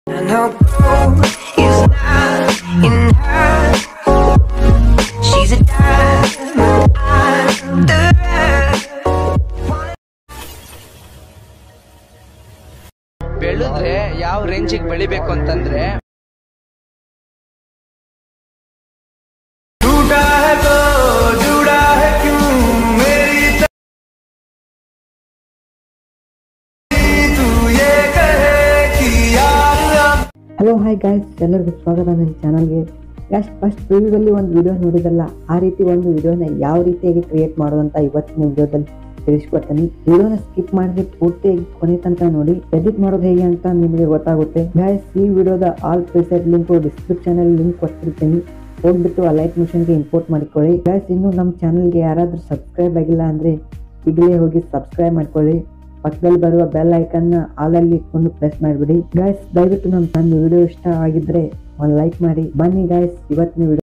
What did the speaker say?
And her gold is not in her. She's a diamond under ಬೆಳೆದ್ರೆ ಯಾವ ರೇಂಜಿಗೆ ಬೆಳಿಬೇಕು ಅಂತಂದ್ರೆ टूटा है तो जुड़ा है क्यों मेरी तकदीर तू ये कहे कि यार अब ಹಲೋ ಹಾಯ್ ಗಾಯ್ಸ್ ಎಲ್ಲರಿಗೂ ಸ್ವಾಗತ ನನ್ನ ಚಾನಲ್ಗೆ ಗಾಯ್ಸ್ ಫಸ್ಟ್ ಪ್ರಿವ್ಯೂದಲ್ಲಿ ಒಂದು ವಿಡಿಯೋ ನೋಡಿದಲ್ಲ ಆ ರೀತಿ ಒಂದು ವಿಡಿಯೋನ ಯಾವ ರೀತಿಯಾಗಿ ಕ್ರಿಯೇಟ್ ಮಾಡೋದಂತ ಇವತ್ತಿನ ವಿಡಿಯೋದಲ್ಲಿ ತಿಳಿಸ್ಕೊಡ್ತೀನಿ ವಿಡಿಯೋನ ಸ್ಕಿಪ್ ಮಾಡಿದ್ರೆ ಪೂರ್ತಿಯಾಗಿ ಕೊನೆ ತನಕ ನೋಡಿ ಎಡಿಟ್ ಮಾಡೋದು ಹೇಗೆ ಅಂತ ನಿಮಗೆ ಗೊತ್ತಾಗುತ್ತೆ ಗಾಯ್ಸ್ ಈ ವಿಡಿಯೋದ ಆಲ್ ಪ್ರಿಸೆಟ್ ಲಿಂಕ್ ಡಿಸ್ಕ್ರಿಪ್ಷನ್ ಅಲ್ಲಿ ಲಿಂಕ್ ಕೊಟ್ಟಿರ್ತೀನಿ ಹೋಗ್ಬಿಟ್ಟು ಆ ಲೈಕ್ ಮಿಷನ್ಗೆ ಇಂಪೋರ್ಟ್ ಮಾಡಿಕೊಳ್ಳಿ ಗಾಯ್ಸ್ ಇನ್ನು ನಮ್ಮ ಚಾನಲ್ಗೆ ಯಾರಾದರೂ ಸಬ್ಸ್ಕ್ರೈಬ್ ಆಗಿಲ್ಲ ಅಂದ್ರೆ ಈಗಲೇ ಹೋಗಿ ಸಬ್ಸ್ಕ್ರೈಬ್ ಮಾಡ್ಕೊಳ್ಳಿ ಪಕ್ಕದಲ್ಲಿ ಬರುವ ಬೆಲ್ ಐಕನ್ ಆಲಲ್ಲಿ ಇಟ್ಕೊಂಡು ಪ್ರೆಸ್ ಮಾಡಿಬಿಡಿ ಗಾಯ್ಸ್ ದಯವಿಟ್ಟು ನಮ್ಮ ನನ್ನ ವಿಡಿಯೋ ಇಷ್ಟ ಆಗಿದ್ರೆ ಒಂದು ಲೈಕ್ ಮಾಡಿ ಬನ್ನಿ ಗಾಯ್ಸ್ ಇವತ್ತಿನ ವಿಡಿಯೋ